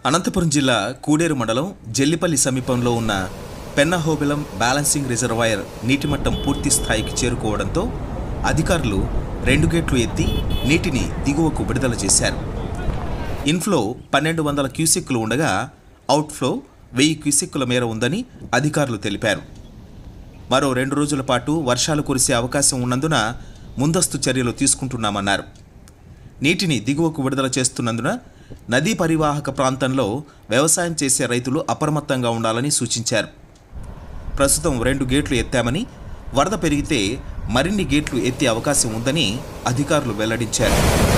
అనంతపురం జిల్లా కూడేరు మండలం జల్లిపల్లి సమీపంలో ఉన్న పెన్నహోబిలం బ్యాలెన్సింగ్ రిజర్వాయర్ నీటిమట్టం పూర్తి స్థాయికి చేరుకోవడంతో అధికారులు రెండు గేట్లు ఎత్తి నీటిని దిగువకు విడుదల చేశారు ఇన్ఫ్లో పన్నెండు వందల క్యూసెక్కులు ఉండగా అవుట్ఫ్లో వెయ్యి క్యూసెక్కుల మేర ఉందని అధికారులు తెలిపారు మరో రెండు రోజుల పాటు వర్షాలు కురిసే అవకాశం ఉన్నందున ముందస్తు చర్యలు తీసుకుంటున్నామన్నారు నీటిని దిగువకు విడుదల చేస్తున్నందున నదీ పరివాహక ప్రాంతంలో వ్యవసాయం చేసే రైతులు అప్రమత్తంగా ఉండాలని సూచించారు ప్రస్తుతం రెండు గేట్లు ఎత్తామని వరద పెరిగితే మరిన్ని గేట్లు ఎత్తే అవకాశం ఉందని అధికారులు వెల్లడించారు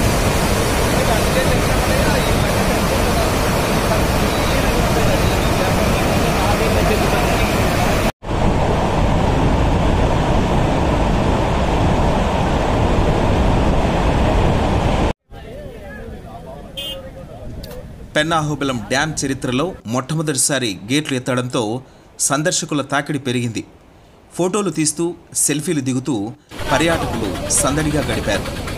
పెన్నాహోబిలం డ్యాం చరిత్రలో మొట్టమొదటిసారి గేట్లు ఎత్తడంతో సందర్శకుల తాకిడి పెరిగింది ఫోటోలు తీస్తూ సెల్ఫీలు దిగుతూ పర్యాటకులు సందడిగా గడిపారు